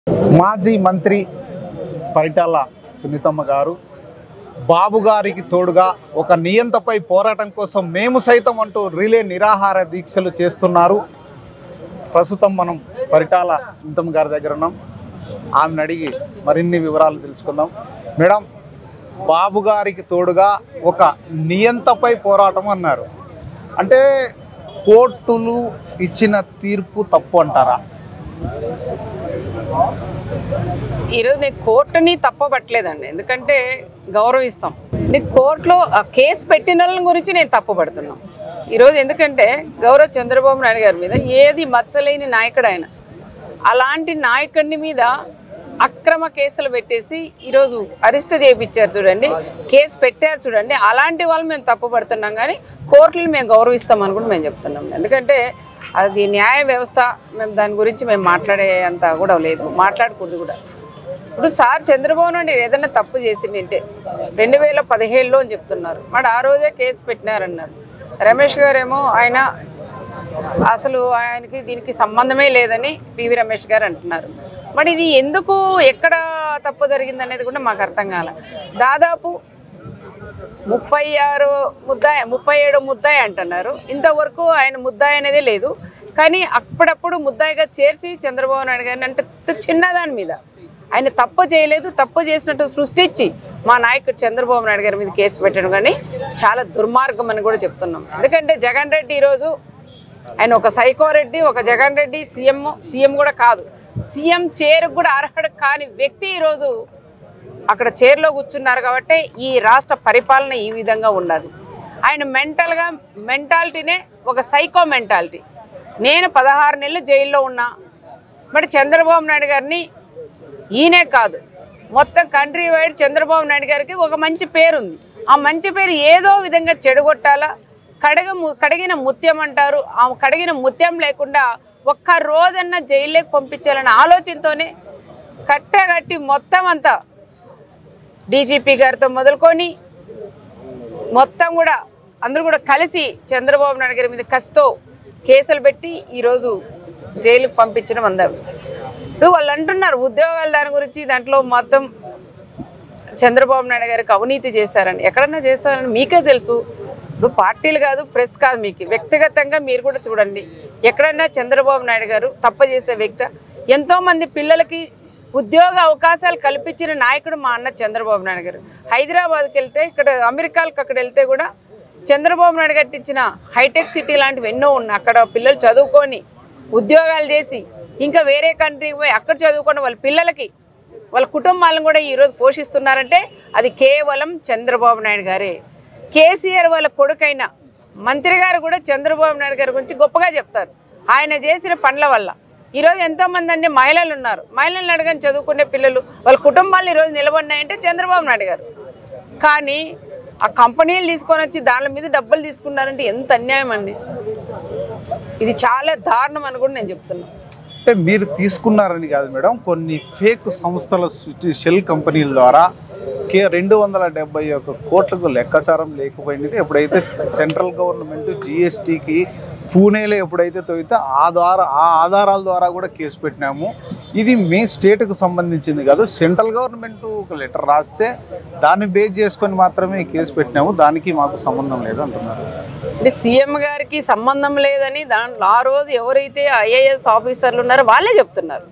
మాజీ మంత్రి పరిటాల సునీతమ్మ గారు బాబు గారికి తోడుగా ఒక నియంతపై పోరాటం కోసం మేము సైతం అంటూ రిలే నిరాహార దీక్షలు చేస్తున్నారు ప్రస్తుతం మనం పరిటాల సునీతమ్మ గారి దగ్గర ఉన్నాం ఆమెను అడిగి మరిన్ని వివరాలు తెలుసుకుందాం మేడం బాబు గారికి తోడుగా ఒక నియంతపై పోరాటం అన్నారు అంటే కోర్టులు ఇచ్చిన తీర్పు తప్పు అంటారా ఈరోజు నేను కోర్టుని తప్పబట్టలేదండి ఎందుకంటే గౌరవిస్తాం నేను కోర్టులో ఆ కేసు పెట్టిన వాళ్ళ గురించి నేను తప్పబడుతున్నాం ఈరోజు ఎందుకంటే గౌరవ చంద్రబాబు నాయుడు గారి మీద ఏది మచ్చలేని నాయకుడు ఆయన అలాంటి నాయకుడిని మీద అక్రమ కేసులు పెట్టేసి ఈరోజు అరెస్ట్ చేయించారు చూడండి కేసు పెట్టారు చూడండి అలాంటి వాళ్ళు మేము తప్పుపడుతున్నాం కానీ కోర్టులు మేము గౌరవిస్తామని కూడా మేము చెప్తున్నాం ఎందుకంటే అది న్యాయ వ్యవస్థ మేము దాని గురించి మేము మాట్లాడే అంత కూడా లేదు మాట్లాడకూడదు కూడా ఇప్పుడు సార్ చంద్రబాబు నాయుడు ఏదైనా తప్పు చేసిందంటే రెండు వేల పదిహేడులో అని చెప్తున్నారు మరి ఆ రోజే కేసు పెట్టినారన్నారు రమేష్ గారేమో ఆయన అసలు ఆయనకి దీనికి సంబంధమే లేదని పివి రమేష్ గారు అంటున్నారు మరి ఇది ఎందుకు ఎక్కడ తప్పు జరిగింది అనేది కూడా మాకు అర్థం కాల దాదాపు ముప్పై ఆరు ముద్దాయి ముప్పై ఏడు ముద్దాయి అంటున్నారు ఇంతవరకు ఆయన ముద్దాయి అనేది లేదు కానీ అప్పుడప్పుడు ముద్దాయిగా చేర్చి చంద్రబాబు నాయుడు గారిని అంటే త- చిన్నదాని మీద ఆయన తప్పు చేయలేదు తప్పు చేసినట్టు సృష్టించి మా నాయకుడు చంద్రబాబు నాయుడు గారి మీద కేసు పెట్టడం కానీ చాలా దుర్మార్గం అని కూడా చెప్తున్నాం ఎందుకంటే జగన్ రెడ్డి ఈరోజు ఆయన ఒక సైకో రెడ్డి ఒక జగన్ రెడ్డి సీఎం సీఎం కూడా కాదు సీఎం చైర్కు కూడా అర్హత కాని వ్యక్తి ఈరోజు అక్కడ చైర్లో కూర్చున్నారు కాబట్టి ఈ రాష్ట్ర పరిపాలన ఈ విధంగా ఉండదు ఆయన మెంటల్గా మెంటాలిటీనే ఒక సైకో మెంటాలిటీ నేను పదహారు నెలలు జైల్లో ఉన్నా మరి చంద్రబాబు నాయుడు గారిని ఈయనే కాదు మొత్తం కంట్రీ వైడ్ చంద్రబాబు నాయుడు గారికి ఒక మంచి పేరు ఉంది ఆ మంచి పేరు ఏదో విధంగా చెడగొట్టాలా కడగ ము- కడిగిన ముత్యం అంటారు ఆ కడిగిన ముత్యం లేకుండా ఒక్క రోజన్నా జైల్లోకి పంపించాలనే ఆలోచనతోనే కట్టగట్టి మొత్తం అంతా డీజీపీ గారితో మొదలుకొని మొత్తం కూడా అందరూ కూడా కలిసి చంద్రబాబు నాయుడు గారి మీద కసితో కేసులు పెట్టి ఈరోజు జైలుకు పంపించడం అందరు ఇప్పుడు వాళ్ళు అంటున్నారు ఉద్యోగాల దాని గురించి దాంట్లో మొత్తం చంద్రబాబు నాయుడు గారికి అవినీతి చేశారని ఎక్కడన్నా చేశారని మీకే తెలుసు ఇప్పుడు పార్టీలు కాదు ప్రెస్ కాదు మీకు వ్యక్తిగతంగా మీరు కూడా చూడండి ఎక్కడన్నా చంద్రబాబు నాయుడు గారు తప్పు చేసే వ్యక్తి ఎంతోమంది పిల్లలకి ఉద్యోగ అవకాశాలు కల్పించిన నాయకుడు మా అన్న చంద్రబాబు నాయుడు గారు హైదరాబాద్కి వెళ్తే ఇక్కడ అమెరికాలకు అక్కడ వెళ్తే కూడా చంద్రబాబు నాయుడు కట్టించిన హైటెక్ సిటీ లాంటివి ఎన్నో ఉన్నాయి అక్కడ పిల్లలు చదువుకొని ఉద్యోగాలు చేసి ఇంకా వేరే కంట్రీకి పోయి అక్కడ చదువుకొని వాళ్ళ పిల్లలకి వాళ్ళ కుటుంబాలను కూడా ఈరోజు పోషిస్తున్నారంటే అది కేవలం చంద్రబాబు నాయుడు గారే కేసీఆర్ వాళ్ళ కొడుకైన మంత్రి గారు కూడా చంద్రబాబు నాయుడు గారి గురించి గొప్పగా చెప్తారు ఆయన చేసిన పనుల వల్ల ఈరోజు ఎంతోమంది అండి మహిళలు ఉన్నారు మహిళలను అడగని చదువుకునే పిల్లలు వాళ్ళ కుటుంబాలు ఈరోజు నిలబడినాయంటే చంద్రబాబు నాయుడు గారు కానీ ఆ కంపెనీలు తీసుకొని వచ్చి దాని మీద డబ్బులు తీసుకున్నారంటే ఎంత అన్యాయం అండి ఇది చాలా దారుణం అని కూడా నేను చెప్తున్నాను అంటే మీరు తీసుకున్నారని కాదు మేడం కొన్ని ఫేక్ సంస్థల సు- షెల్ కంపెనీల ద్వారా కే రెండు వందల డెబ్బై ఒక కోట్లకు లెక్కసారం లేకపోయింది ఎప్పుడైతే సెంట్రల్ గవర్నమెంట్ జిఎస్టీకి పూణేలో ఎప్పుడైతే తవ్వితే ఆ ద్వారా ఆ ఆధారాల ద్వారా కూడా కేసు పెట్టినాము ఇది మీ స్టేట్కు సంబంధించింది కాదు సెంట్రల్ గవర్నమెంట్ ఒక లెటర్ రాస్తే దాన్ని బేస్ చేసుకొని మాత్రమే ఈ కేసు పెట్టినాము దానికి మాకు సంబంధం లేదు అంటున్నారు అంటే సీఎం గారికి సంబంధం లేదని దాంట్లో ఆ రోజు ఎవరైతే ఐఏఎస్ ఆఫీసర్లు ఉన్నారో వాళ్ళే చెప్తున్నారు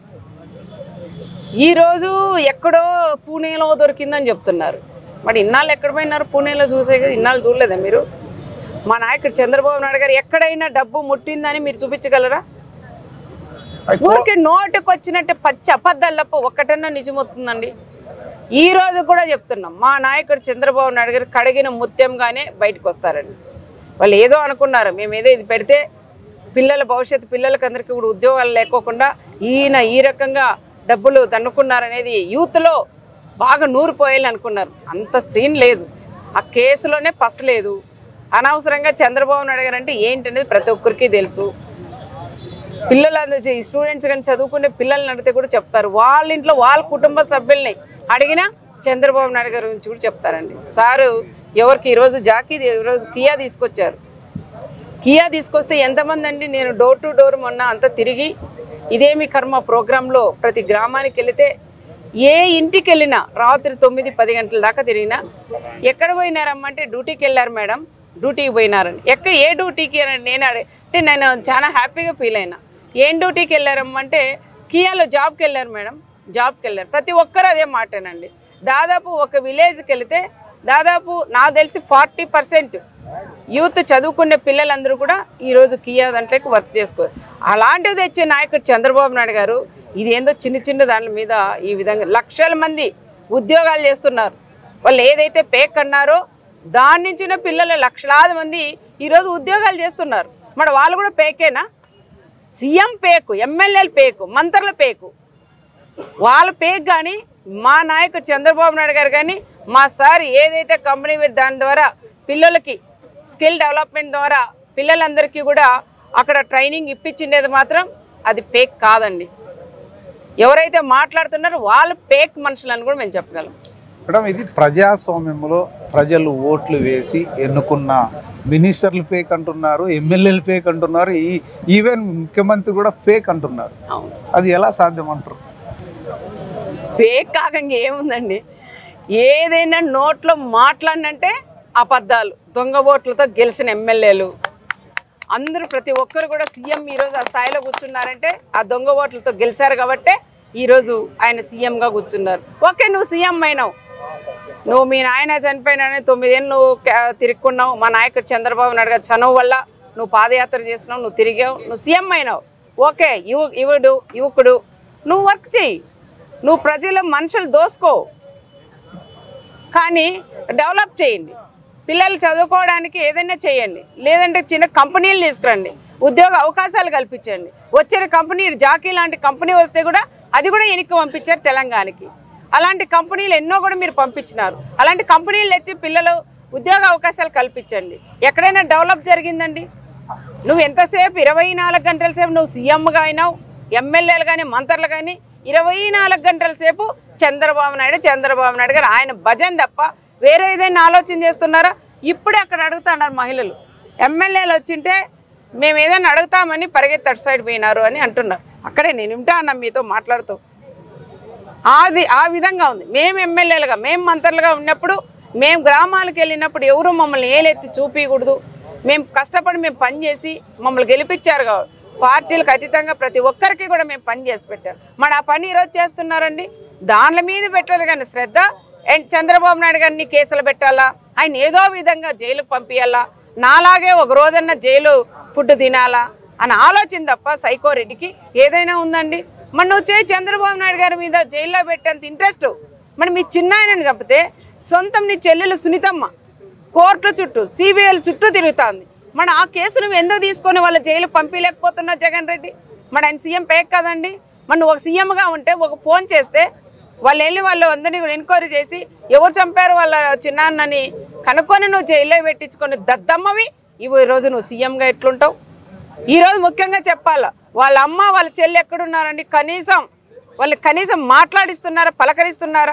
ఈ రోజు ఎక్కడో పూణేలో దొరికిందని చెప్తున్నారు మరి ఇన్నాళ్ళు ఎక్కడ పోయినారు పూణేలో చూసే కదా ఇన్నాళ్ళు చూడలేదా మీరు మా నాయకుడు చంద్రబాబు నాయుడు గారు ఎక్కడైనా డబ్బు ముట్టిందని మీరు చూపించగలరా అయితే ఊరికి నోటుకు వచ్చినట్టు పచ్చి అబద్ధాలు తప్ప ఒక్కటన్నా నిజమవుతుందండి ఈ రోజు కూడా చెప్తున్నాం మా నాయకుడు చంద్రబాబు నాయుడు గారు కడిగిన ముత్యంగానే బయటకు వస్తారండి వాళ్ళు ఏదో అనుకున్నారు మేము ఏదో ఇది పెడితే పిల్లల భవిష్యత్తు పిల్లలకి అందరికీ కూడా ఉద్యోగాలు లేకోకుండా ఈయన ఈ రకంగా డబ్బులు తన్నుకున్నారనేది యూత్లో బాగా నూరిపోయాలి అనుకున్నారు అంత సీన్ లేదు ఆ కేసులోనే పసలేదు అనవసరంగా చంద్రబాబు నాయుడు గారు అంటే ఏంటనేది ప్రతి ఒక్కరికి తెలుసు పిల్లలందరూ ఈ స్టూడెంట్స్ కానీ చదువుకునే పిల్లల్ని అడిగితే కూడా చెప్తారు వాళ్ళ ఇంట్లో వాళ్ళ కుటుంబ సభ్యుల్ని అడిగినా చంద్రబాబు నాయుడు గారి గురించి కూడా చెప్తారండి సారు ఎవరికి ఈరోజు జాకీ ఈరోజు కియా తీసుకొచ్చారు కియా తీసుకొస్తే ఎంతమంది అండి నేను డోర్ టు డోర్ మొన్న అంతా తిరిగి ఇదేమి కర్మ ప్రోగ్రాంలో ప్రతి గ్రామానికి వెళితే ఏ ఇంటికి వెళ్ళినా రాత్రి తొమ్మిది పది గంటల దాకా తిరిగినా ఎక్కడ పోయినారమ్మంటే డ్యూటీకి వెళ్ళారు మేడం డ్యూటీకి పోయినారని ఎక్కడ ఏ డ్యూటీకి అని నేను అడే అంటే నేను చాలా హ్యాపీగా ఫీల్ అయినా ఏం డ్యూటీకి వెళ్ళారమ్మంటే కియాలో జాబ్కి వెళ్ళారు మేడం జాబ్కి వెళ్ళారు ప్రతి ఒక్కరు అదే మాటేనండి దాదాపు ఒక విలేజ్కి వెళితే దాదాపు నాకు తెలిసి ఫార్టీ పర్సెంట్ యూత్ చదువుకునే పిల్లలందరూ కూడా ఈరోజు కియా దాంట్లోకి వర్క్ చేసుకోరు అలాంటివి తెచ్చే నాయకుడు చంద్రబాబు నాయుడు గారు ఇదేందో చిన్న చిన్న దాని మీద ఈ విధంగా లక్షల మంది ఉద్యోగాలు చేస్తున్నారు వాళ్ళు ఏదైతే పేక్ అన్నారో దాని నుంచిన పిల్లలు లక్షలాది మంది ఈరోజు ఉద్యోగాలు చేస్తున్నారు మరి వాళ్ళు కూడా పేకేనా సీఎం పేకు ఎమ్మెల్యేలు పేకు మంత్రుల పేకు వాళ్ళ పేక్ కానీ మా నాయకుడు చంద్రబాబు నాయుడు గారు కానీ మా సార్ ఏదైతే కంపెనీ పెట్టి దాని ద్వారా పిల్లలకి స్కిల్ డెవలప్మెంట్ ద్వారా పిల్లలందరికీ కూడా అక్కడ ట్రైనింగ్ ఇప్పించిండేది మాత్రం అది పేక్ కాదండి ఎవరైతే మాట్లాడుతున్నారో వాళ్ళు పేక్ మనుషులని కూడా మేము చెప్పగలం మేడం ఇది ప్రజాస్వామ్యంలో ప్రజలు ఓట్లు వేసి ఎన్నుకున్న మినిస్టర్లు ఫేక్ అంటున్నారు ఎమ్మెల్యేలు ఫేక్ అంటున్నారు ఈ ఈవెన్ ముఖ్యమంత్రి కూడా ఫేక్ అంటున్నారు అవును అది ఎలా సాధ్యం అంటారు ఫేక్ కాకంగా ఏముందండి ఏదైనా నోట్లో మాట్లాడినంటే అబద్ధాలు దొంగ ఓట్లతో గెలిచిన ఎమ్మెల్యేలు అందరూ ప్రతి ఒక్కరు కూడా సీఎం ఈరోజు ఆ స్థాయిలో కూర్చున్నారంటే ఆ దొంగ ఓట్లతో గెలిచారు కాబట్టే ఈరోజు ఆయన సీఎంగా కూర్చున్నారు ఓకే నువ్వు సీఎం అయినావు నువ్వు మీ నాయన చనిపోయినానే తొమ్మిదేళ్ళు నువ్వు కా- తిరుక్కున్నావు మా నాయకుడు చంద్రబాబు నాయుడు గారు చనువు వల్ల నువ్వు పాదయాత్ర చేసినావు నువ్వు తిరిగావు నువ్వు సీఎం అయినావు ఓకే యువ యువడు యువకుడు నువ్వు వర్క్ చేయి నువ్వు ప్రజల మనుషులు దోసుకో కానీ డెవలప్ చేయండి పిల్లలు చదువుకోవడానికి ఏదైనా చేయండి లేదంటే చిన్న కంపెనీలు తీసుకురండి ఉద్యోగ అవకాశాలు కల్పించండి వచ్చిన కంపెనీ జాకీ లాంటి కంపెనీ వస్తే కూడా అది కూడా వెనక్కి పంపించారు తెలంగాణకి అలాంటి కంపెనీలు ఎన్నో కూడా మీరు పంపించినారు అలాంటి కంపెనీలు తెచ్చి పిల్లలు ఉద్యోగ అవకాశాలు కల్పించండి ఎక్కడైనా డెవలప్ జరిగిందండి నువ్వు ఎంతసేపు ఇరవై నాలుగు గంటల సేపు నువ్వు సీఎంగా అయినావు ఎమ్మెల్యేలు కానీ మంత్రులు కానీ ఇరవై నాలుగు గంటల సేపు చంద్రబాబు నాయుడు చంద్రబాబు నాయుడు గారు ఆయన భజన తప్ప వేరే ఏదైనా ఆలోచన చేస్తున్నారా ఇప్పుడే అక్కడ అడుగుతున్నారు మహిళలు ఎమ్మెల్యేలు వచ్చింటే మేము ఏదైనా అడుగుతామని పరిగెత్తి అటు సైడ్ పోయినారు అని అంటున్నారు అక్కడే నేను ఉంటా అన్న మీతో మాట్లాడుతూ అది ఆ విధంగా ఉంది మేము ఎమ్మెల్యేలుగా మేము మంత్రులుగా ఉన్నప్పుడు మేము గ్రామాలకు వెళ్ళినప్పుడు ఎవరు మమ్మల్ని ఏలెత్తి చూపించకూడదు మేము కష్టపడి మేము పని చేసి మమ్మల్ని గెలిపించారు కాబట్టి పార్టీలకు అతీతంగా ప్రతి ఒక్కరికి కూడా మేము పని చేసి పెట్టాం మరి ఆ పని ఈరోజు చేస్తున్నారండి దానిల మీద పెట్టాలి కానీ శ్రద్ధ అండ్ చంద్రబాబు నాయుడు గారిని కేసులు పెట్టాలా ఆయన ఏదో విధంగా జైలుకు పంపించాలా నాలాగే ఒక రోజన్న జైలు ఫుడ్ తినాలా అని ఆలోచన తప్ప సైకో రెడ్డికి ఏదైనా ఉందండి మరి నువ్వు చేయి చంద్రబాబు నాయుడు గారి మీద జైల్లో పెట్టేంత ఇంట్రెస్ట్ మరి మీ చిన్న ఆయనని చంపితే సొంతం నీ చెల్లెలు సునీతమ్మ కోర్టు చుట్టూ సిబిఐల చుట్టూ తిరుగుతుంది మన ఆ కేసు నువ్వు ఎందుకు తీసుకొని వాళ్ళ జైలు పంపించలేకపోతున్నావు జగన్ రెడ్డి మరి ఆయన సీఎం పేక్ కదండి మరి నువ్వు ఒక సీఎంగా ఉంటే ఒక ఫోన్ చేస్తే వాళ్ళు వెళ్ళి వాళ్ళు అందరినీ కూడా ఎంక్వైరీ చేసి ఎవరు చంపారు వాళ్ళ చిన్నాన్నని కనుక్కొని నువ్వు జైల్లో పెట్టించుకొని దద్దమ్మవి ఇవి ఈరోజు నువ్వు సీఎంగా ఎట్లుంటావు ఈరోజు ముఖ్యంగా చెప్పాలా వాళ్ళ అమ్మ వాళ్ళ చెల్లి ఎక్కడున్నారండి కనీసం వాళ్ళు కనీసం మాట్లాడిస్తున్నారా పలకరిస్తున్నారా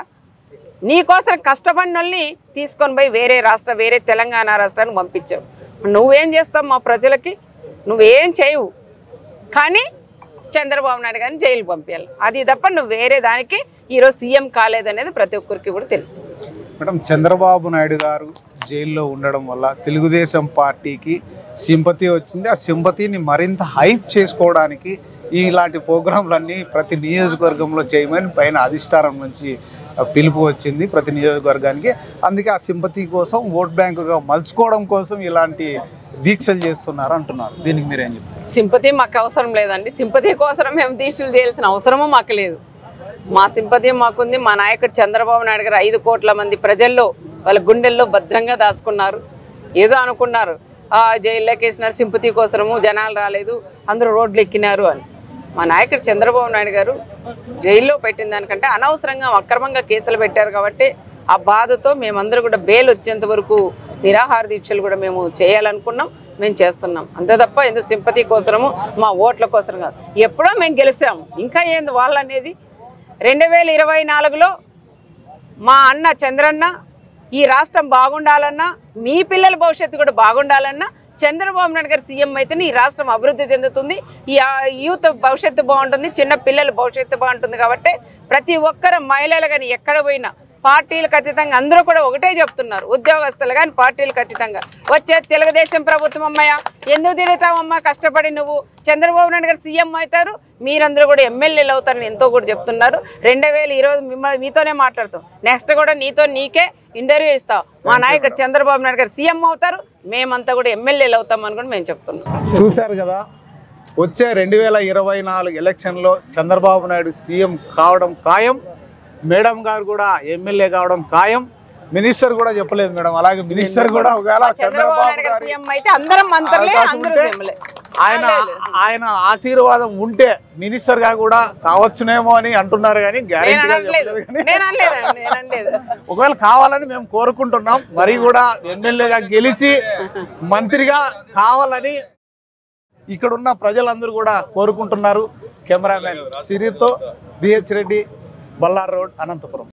నీకోసం కష్టపడిన వాళ్ళని తీసుకొని పోయి వేరే రాష్ట్ర వేరే తెలంగాణ రాష్ట్రానికి పంపించావు నువ్వేం చేస్తావు మా ప్రజలకి నువ్వేం చేయవు కానీ చంద్రబాబు నాయుడు గారిని జైలు పంపించాలి అది తప్ప నువ్వు వేరే దానికి ఈరోజు సీఎం కాలేదనేది ప్రతి ఒక్కరికి కూడా తెలుసు మేడం చంద్రబాబు నాయుడు గారు జైల్లో ఉండడం వల్ల తెలుగుదేశం పార్టీకి సింపతి వచ్చింది ఆ సింపతిని మరింత హైప్ చేసుకోవడానికి ఇలాంటి ప్రోగ్రాంలన్నీ ప్రతి నియోజకవర్గంలో చేయమని పైన అధిష్టానం నుంచి ఆ, పిలుపు వచ్చింది ప్రతి నియోజకవర్గానికి అందుకే ఆ సింపతి కోసం ఓట్ బ్యాంకుగా మలుచుకోవడం కోసం ఇలాంటి దీక్షలు చేస్తున్నారు అంటున్నారు దీనికి మీరేం చెప్తారు సింపతి మాకు అవసరం లేదండి సింపతి కోసం మేము దీక్షలు చేయాల్సిన అవసరము మాకు లేదు మా సింపతి మాకుంది మా నాయకుడు చంద్రబాబు నాయుడు గారు ఐదు కోట్ల మంది ప్రజల్లో వాళ్ళ గుండెల్లో భద్రంగా దాచుకున్నారు ఏదో అనుకున్నారు ఆ జైల్లోకి వేసినారు సింపతి కోసము జనాలు రాలేదు అందరూ రోడ్లు ఎక్కినారు అని మా నాయకుడు చంద్రబాబు నాయుడు గారు జైల్లో పెట్టిన దానికంటే అనవసరంగా అక్రమంగా కేసులు పెట్టారు కాబట్టి ఆ బాధతో మేమందరూ కూడా బెయిల్ వచ్చేంత వరకు నిరాహార దీక్షలు కూడా మేము చేయాలనుకున్నాం మేము చేస్తున్నాం అంతే తప్ప ఎందుకు సింపతి కోసము మా ఓట్ల కోసం కాదు ఎప్పుడో మేము గెలిచాము ఇంకా ఏంది వాళ్ళు అనేది రెండు వేల ఇరవై నాలుగులో మా అన్న చంద్రన్న ఈ రాష్ట్రం బాగుండాలన్నా మీ పిల్లల భవిష్యత్తు కూడా బాగుండాలన్నా చంద్రబాబు నాయుడు గారు సీఎం అయితేనే ఈ రాష్ట్రం అభివృద్ధి చెందుతుంది ఈ ఆ యూత్ భవిష్యత్తు బాగుంటుంది చిన్న పిల్లల భవిష్యత్తు బాగుంటుంది కాబట్టి ప్రతి ఒక్కరు మహిళలు కానీ ఎక్కడ పోయినా పార్టీలకు అతీతంగా అందరూ కూడా ఒకటే చెప్తున్నారు ఉద్యోగస్తులు కానీ పార్టీలకు అతీతంగా వచ్చే తెలుగుదేశం ప్రభుత్వం అమ్మాయ ఎందుకు తిరుగుతావమ్మా కష్టపడి నువ్వు చంద్రబాబు నాయుడు గారు సీఎం అవుతారు మీరందరూ కూడా ఎమ్మెల్యేలు అవుతారని ఎంతో కూడా చెప్తున్నారు రెండు వేల ఇరవై మిమ్మల్ని మీతోనే మాట్లాడతాం నెక్స్ట్ కూడా నీతో నీకే ఇంటర్వ్యూ ఇస్తాం మా నాయకుడు చంద్రబాబు నాయుడు గారు సీఎం అవుతారు మేమంతా కూడా ఎమ్మెల్యేలు అవుతాం అని కూడా మేము చెప్తున్నాం చూశారు కదా వచ్చే రెండు వేల ఇరవై నాలుగు ఎలక్షన్లో చంద్రబాబు నాయుడు సీఎం కావడం ఖాయం మేడం గారు కూడా ఎమ్మెల్యే కావడం ఖాయం మినిస్టర్ కూడా చెప్పలేదు మేడం అలాగే మినిస్టర్ కూడా ఒకవేళ చంద్రబాబు చంద్రబాబు నాయుడు గారు గారి సీఎం అయితే అందరం మంత్రులే అవకాశం అందరూ ఉంటే సీఎంలే ఆయన ఆయన ఆశీర్వాదం ఉంటే మినిస్టర్ గా కూడా కావచ్చునేమో అని అంటున్నారు కానీ నేను గ్యారెంటీగా అనలేదు చెప్పలేదు కానీ నేను అనలేదండి నేను అనలేదు ఒకవేళ కావాలని మేము కోరుకుంటున్నాం మరి కూడా ఎమ్మెల్యేగా గెలిచి మంత్రిగా కావాలని ఇక్కడ ఉన్న ప్రజలందరూ కూడా కోరుకుంటున్నారు కెమెరామెన్ సిరితో బిహెచ్ రెడ్డి బల్లార్ రోడ్ అనంతపురం